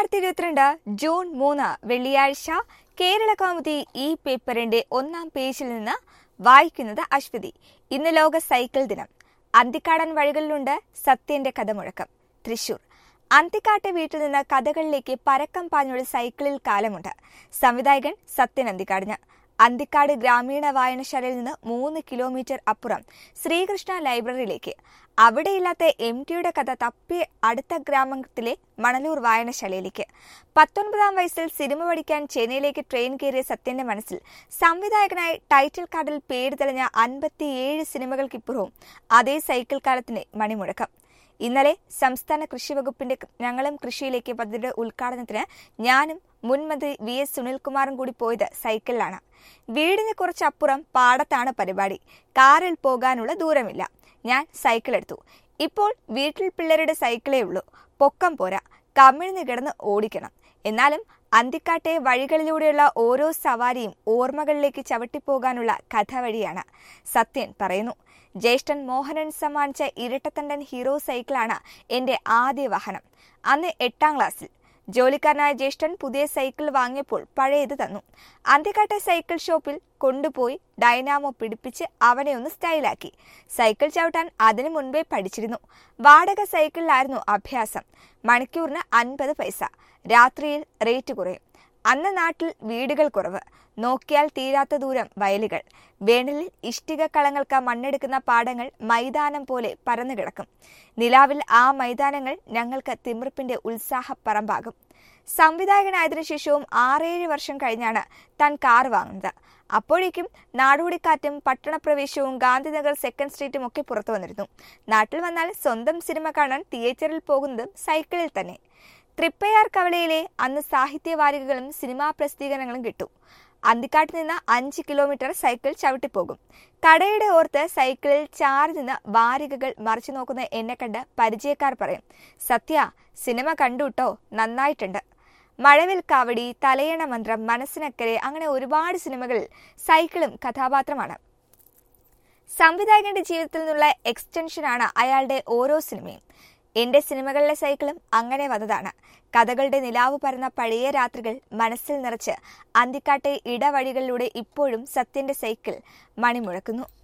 രണ്ടായിരത്തി ഇരുപത്തിരണ്ട് ജൂൺ മൂന്ന് വെള്ളിയാഴ്ച കേരള കൗമുദി ഈ പേപ്പറിന്റെ ഒന്നാം പേജിൽ നിന്ന് വായിക്കുന്നത് അശ്വതി ഇന്ന് ലോക സൈക്കിൾ ദിനം അന്തിക്കാടൻ വഴികളിലുണ്ട് സത്യന്റെ കഥ മുഴക്കം തൃശൂർ അന്തിക്കാട്ടെ വീട്ടിൽ നിന്ന് കഥകളിലേക്ക് പരക്കം പാഞ്ഞൊരു സൈക്കിളിൽ കാലമുണ്ട് സംവിധായകൻ സത്യൻ അന്തിക്കാടിന് അന്തിക്കാട് ഗ്രാമീണ വായനശാലയിൽ നിന്ന് മൂന്ന് കിലോമീറ്റർ അപ്പുറം ശ്രീകൃഷ്ണ ലൈബ്രറിയിലേക്ക് അവിടെയില്ലാത്ത എം ടിയുടെ കഥ തപ്പി അടുത്ത ഗ്രാമത്തിലെ മണലൂർ വായനശാലയിലേക്ക് പത്തൊൻപതാം വയസ്സിൽ സിനിമ പഠിക്കാൻ ചെന്നൈയിലേക്ക് ട്രെയിൻ കയറിയ സത്യന്റെ മനസ്സിൽ സംവിധായകനായി ടൈറ്റിൽ കാർഡിൽ പേര് തെളിഞ്ഞ അൻപത്തിയേഴ് സിനിമകൾക്കിപ്പുറവും അതേ സൈക്കിൾ കാലത്തിന്റെ മണിമുഴക്കം ഇന്നലെ സംസ്ഥാന കൃഷി വകുപ്പിന്റെ ഞങ്ങളും കൃഷിയിലേക്ക് പദ്ധതിയുടെ ഉദ്ഘാടനത്തിന് ഞാനും മുൻ മന്ത്രി വി എസ് സുനിൽകുമാറും കൂടി പോയത് സൈക്കിളിലാണ് വീടിന് കുറച്ചപ്പുറം പാടത്താണ് പരിപാടി കാറിൽ പോകാനുള്ള ദൂരമില്ല ഞാൻ സൈക്കിൾ എടുത്തു ഇപ്പോൾ വീട്ടിൽ പിള്ളേരുടെ സൈക്കിളേ ഉള്ളൂ പൊക്കം പോരാ കമിഴ്ന്ന് കിടന്ന് ഓടിക്കണം എന്നാലും അന്തിക്കാട്ടെ വഴികളിലൂടെയുള്ള ഓരോ സവാരിയും ഓർമ്മകളിലേക്ക് ചവിട്ടിപ്പോകാനുള്ള കഥ വഴിയാണ് സത്യൻ പറയുന്നു ജ്യേഷ്ഠൻ മോഹനൻ സമ്മാനിച്ച ഇരട്ടത്തണ്ടൻ ഹീറോ സൈക്കിളാണ് എന്റെ ആദ്യ വാഹനം അന്ന് എട്ടാം ക്ലാസ്സിൽ ജോലിക്കാരനായ ജ്യേഷ്ഠൻ പുതിയ സൈക്കിൾ വാങ്ങിയപ്പോൾ പഴയത് തന്നു അന്തിക്കാട്ടെ സൈക്കിൾ ഷോപ്പിൽ കൊണ്ടുപോയി ഡൈനാമോ പിടിപ്പിച്ച് അവനെ ഒന്ന് സ്റ്റൈലാക്കി സൈക്കിൾ ചവിട്ടാൻ അതിനു മുൻപേ പഠിച്ചിരുന്നു വാടക സൈക്കിളിലായിരുന്നു അഭ്യാസം മണിക്കൂറിന് അൻപത് പൈസ രാത്രിയിൽ റേറ്റ് കുറയും അന്ന് നാട്ടിൽ വീടുകൾ കുറവ് നോക്കിയാൽ തീരാത്ത ദൂരം വയലുകൾ വേനലിൽ ഇഷ്ടിക കളങ്ങൾക്ക് മണ്ണെടുക്കുന്ന പാടങ്ങൾ മൈതാനം പോലെ പരന്നു കിടക്കും നിലാവിൽ ആ മൈതാനങ്ങൾ ഞങ്ങൾക്ക് തിമിർപ്പിന്റെ ഉത്സാഹപ്പറമ്പാകും സംവിധായകനായതിനു ശേഷവും ആറേഴ് വർഷം കഴിഞ്ഞാണ് താൻ കാർ വാങ്ങുന്നത് അപ്പോഴേക്കും നാടോടിക്കാറ്റും പട്ടണപ്രവേശവും ഗാന്ധിനഗർ സെക്കൻഡ് സ്ട്രീറ്റും ഒക്കെ പുറത്തു വന്നിരുന്നു നാട്ടിൽ വന്നാൽ സ്വന്തം സിനിമ കാണാൻ തിയേറ്ററിൽ പോകുന്നതും സൈക്കിളിൽ തന്നെ തൃപ്പയാർ കവലയിലെ അന്ന് സാഹിത്യവാരികകളും സിനിമാ പ്രസിദ്ധീകരണങ്ങളും കിട്ടും അന്തിക്കാട്ട് നിന്ന് അഞ്ച് കിലോമീറ്റർ സൈക്കിൾ ചവിട്ടിപ്പോകും കടയുടെ ഓർത്ത് സൈക്കിളിൽ ചാരി നിന്ന് വാരികകൾ മറിച്ചു നോക്കുന്ന എന്നെ കണ്ട് പരിചയക്കാർ പറയും സത്യ സിനിമ കണ്ടുട്ടോ നന്നായിട്ടുണ്ട് മഴവിൽ കാവടി തലയണ മന്ത്രം മനസ്സിനക്കരെ അങ്ങനെ ഒരുപാട് സിനിമകളിൽ സൈക്കിളും കഥാപാത്രമാണ് സംവിധായകന്റെ ജീവിതത്തിൽ നിന്നുള്ള എക്സ്റ്റൻഷനാണ് അയാളുടെ ഓരോ സിനിമയും എന്റെ സിനിമകളിലെ സൈക്കിളും അങ്ങനെ വന്നതാണ് കഥകളുടെ നിലാവ് പരന്ന പഴയ രാത്രികൾ മനസ്സിൽ നിറച്ച് അന്തിക്കാട്ടെ ഇടവഴികളിലൂടെ ഇപ്പോഴും സത്യന്റെ സൈക്കിൾ മണിമുഴക്കുന്നു